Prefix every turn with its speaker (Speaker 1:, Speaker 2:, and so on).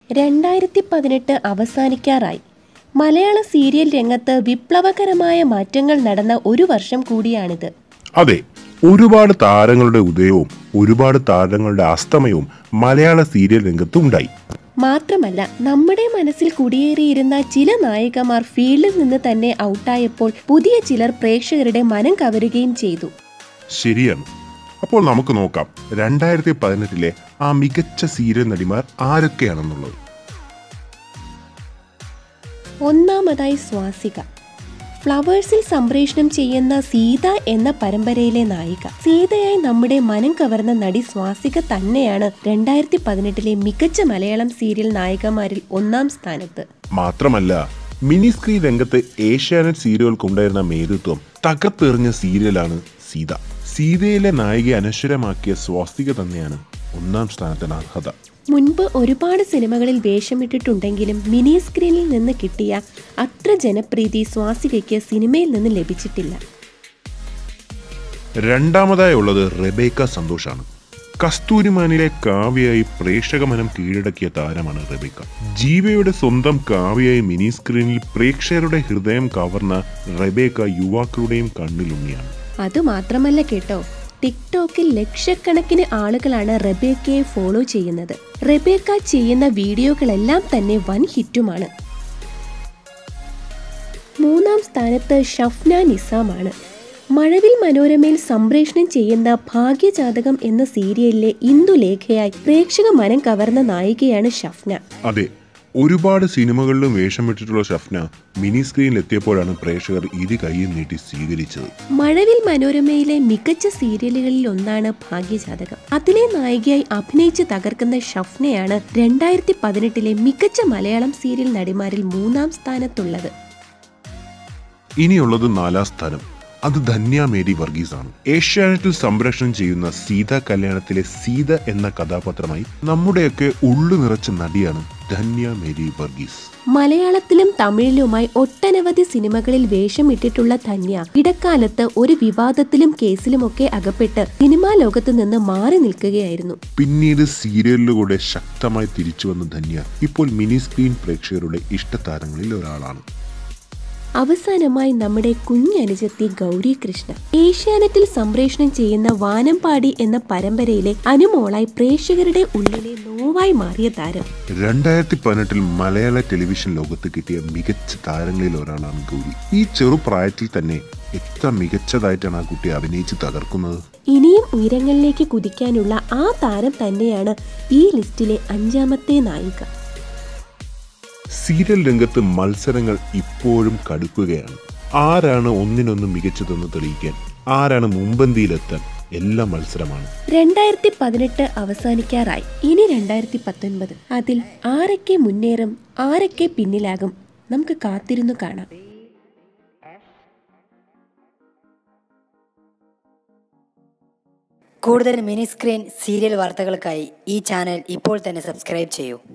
Speaker 1: രണ്ടായിരത്തി പതിനെട്ട് അവസാനിക്കാറായി മലയാള സീരിയൽ രംഗത്ത് വിപ്ലവകരമായ മാറ്റങ്ങൾ നടന്ന ഒരു വർഷം കൂടിയാണിത്
Speaker 2: അതെ ഒരുപാട് താരങ്ങളുടെ ഉദയവും ഒരുപാട് താരങ്ങളുടെ അസ്തമയവും മലയാള സീരിയൽ രംഗത്ത് ഉണ്ടായി
Speaker 1: മാത്രമല്ല നമ്മുടെ മനസ്സിൽ കുടിയേറിയിരുന്ന ചില നായികമാർ ഫീൽഡിൽ നിന്ന് തന്നെ ഔട്ടായപ്പോൾ പുതിയ ചിലർ പ്രേക്ഷകരുടെ മനം കവരുകയും ചെയ്തു
Speaker 2: ശരിയാണ് അപ്പോൾ നമുക്ക് നോക്കാം രണ്ടായിരത്തി പതിനെട്ടിലെ ആ മികച്ച സീരിയൽ നടിമാർ ആരൊക്കെയാണെന്നുള്ളത്
Speaker 1: ഒന്നാമതായി സ്വാസിക ഫ്ലവേഴ്സിൽ സംപ്രേഷണം ചെയ്യുന്ന സീത എന്ന പരമ്പരയിലെ നായിക സീതയായി നമ്മുടെ മനം കവർന്ന നടി സ്വാസിക തന്നെയാണ് രണ്ടായിരത്തി പതിനെട്ടിലെ മികച്ച മലയാളം സീരിയൽ നായികമാരിൽ ഒന്നാം സ്ഥാനത്ത്
Speaker 2: മാത്രമല്ല മിനി സ്ക്രീൻ രംഗത്ത് ഏഷ്യാനെറ്റ് സീരിയലുകൾക്കുണ്ടായിരുന്ന മേരുത്വം തകർത്തെറിഞ്ഞ സീരിയലാണ് സീത സീതയിലെ നായികയെ അനശ്വരമാക്കിയ സ്വാസ്തിക തന്നെയാണ് ഒന്നാം സ്ഥാനത്തിന് അർഹത
Speaker 1: മുൻപ് ഒരുപാട് സിനിമകളിൽ വേഷമിട്ടിട്ടുണ്ടെങ്കിലും മിനി സ്ക്രീനിൽ നിന്ന് കിട്ടിയ അത്ര ജനപ്രീതി സ്വാസികയ്ക്ക് സിനിമയിൽ നിന്ന് ലഭിച്ചിട്ടില്ല
Speaker 2: രണ്ടാമതായി ഉള്ളത് റെബേക്ക സന്തോഷാണ് കസ്തൂരിമാനിലെ കാവ്യയായി പ്രേക്ഷക മനം കീഴടക്കിയ താരമാണ് റെബേക്ക ജീവയുടെ സ്വന്തം കാവ്യയായി മിനി സ്ക്രീനിൽ പ്രേക്ഷകരുടെ ഹൃദയം കവർന്ന റെബേക്ക യുവാക്കളുടെയും കണ്ണിലുണ്ണിയാണ്
Speaker 1: അതുമാത്രമല്ല കേട്ടോ ടിക്ടോക്കിൽ ലക്ഷക്കണക്കിന് ആളുകളാണ് റബേക്കയെ ഫോളോ ചെയ്യുന്നത് റബേക്ക ചെയ്യുന്ന വീഡിയോകളെല്ലാം തന്നെ വൻ ഹിറ്റുമാണ് മൂന്നാം സ്ഥാനത്ത് ഷഫ്ന നിസാമാണ് മഴവിൽ മനോരമയിൽ സംപ്രേഷണം ചെയ്യുന്ന ഭാഗ്യജാതകം എന്ന സീരിയലിലെ ഇന്ദുലേഖയായി പ്രേക്ഷക മനം കവർന്ന നായികയാണ് ഷഫ്ന
Speaker 2: അതെ ഒരുപാട് സിനിമകളിലും വേഷമിട്ടിട്ടുള്ള ഷഫ്ന മിനി സ്ക്രീനിൽ എത്തിയപ്പോഴാണ് പ്രേക്ഷകർ ഇരു കൈയും നീട്ടി സ്വീകരിച്ചത്
Speaker 1: മഴവിൽ മനോരമയിലെ മികച്ച സീരിയലുകളിൽ ഒന്നാണ് ഭാഗ്യജാതകം അതിലെ നായികയായി അഭിനയിച്ച് തകർക്കുന്ന ഷഫ്നയാണ് രണ്ടായിരത്തി പതിനെട്ടിലെ മികച്ച മലയാളം സീരിയൽ നടിമാരിൽ മൂന്നാം സ്ഥാനത്തുള്ളത്
Speaker 2: ഇനിയുള്ളത് നാലാം സ്ഥാനം അത് ധന്യ മേരി വർഗീസ് ആണ് ഏഷ്യാനെറ്റിൽ സംപ്രേഷണം ചെയ്യുന്ന സീത കല്യാണത്തിലെ സീത എന്ന കഥാപാത്രമായി നമ്മുടെയൊക്കെ ഉള്ളു നിറച്ച നടിയാണ് ധന്യ മേരി വർഗീസ്
Speaker 1: മലയാളത്തിലും തമിഴിലുമായി ഒട്ടനവധി സിനിമകളിൽ വേഷമിട്ടിട്ടുള്ള ധന്യ ഇടക്കാലത്ത് ഒരു വിവാദത്തിലും കേസിലുമൊക്കെ അകപ്പെട്ട് സിനിമാ ലോകത്ത് നിന്ന് മാറി നിൽക്കുകയായിരുന്നു
Speaker 2: പിന്നീട് സീരിയലിലൂടെ ശക്തമായി തിരിച്ചു വന്ന ധന്യ ഇപ്പോൾ മിനി സ്ക്രീൻ പ്രേക്ഷകരുടെ ഇഷ്ടതാരങ്ങളിൽ ഒരാളാണ്
Speaker 1: അവസാനമായി നമ്മുടെ കുഞ്ഞനുജത്തി ഗൗരി കൃഷ്ണ ഏഷ്യാനെറ്റിൽ സംപ്രേഷണം ചെയ്യുന്ന വാനമ്പാടി എന്ന പരമ്പരയിലെ അനുമോളായി പ്രേക്ഷകരുടെ ഉള്ളിലെ നോവായി മാറിയ താരം
Speaker 2: രണ്ടായിരത്തി പതിനെട്ടിൽ മലയാള ടെലിവിഷൻ ലോകത്ത് കിട്ടിയ മികച്ച താരങ്ങളിൽ ഒരാളാണ് ഗൗരി ഈ ചെറുപ്രായത്തിൽ തന്നെ എത്ര മികച്ചതായിട്ടാണ് ആ കുട്ടി അഭിനയിച്ച് തകർക്കുന്നത്
Speaker 1: ഇനിയും ഉയരങ്ങളിലേക്ക് കുതിക്കാനുള്ള ആ താരം തന്നെയാണ് ഈ ലിസ്റ്റിലെ അഞ്ചാമത്തെ നായിക
Speaker 2: സീരിയൽ രംഗത്ത് മത്സരങ്ങൾ ഇപ്പോഴും കടുക്കുകയാണ് ആരാണ് ഒന്നിനൊന്ന് മികച്ചതെന്ന് തെളിയിക്കാൻ ആരാണ് മുമ്പന്തിയിലെത്താൻ എല്ലാം മത്സരമാണ്
Speaker 1: രണ്ടായിരത്തി പതിനെട്ട് അവസാനിക്കാറായി ഇനി രണ്ടായിരത്തി പത്തൊൻപത് അതിൽ ആരൊക്കെ മുന്നേറും ആരൊക്കെ പിന്നിലാകും നമുക്ക് കാത്തിരുന്നു കാണാം
Speaker 3: കൂടുതൽ മിനി സ്ക്രീൻ സീരിയൽ വാർത്തകൾക്കായി ഈ ചാനൽ ഇപ്പോൾ തന്നെ സബ്സ്ക്രൈബ് ചെയ്യൂ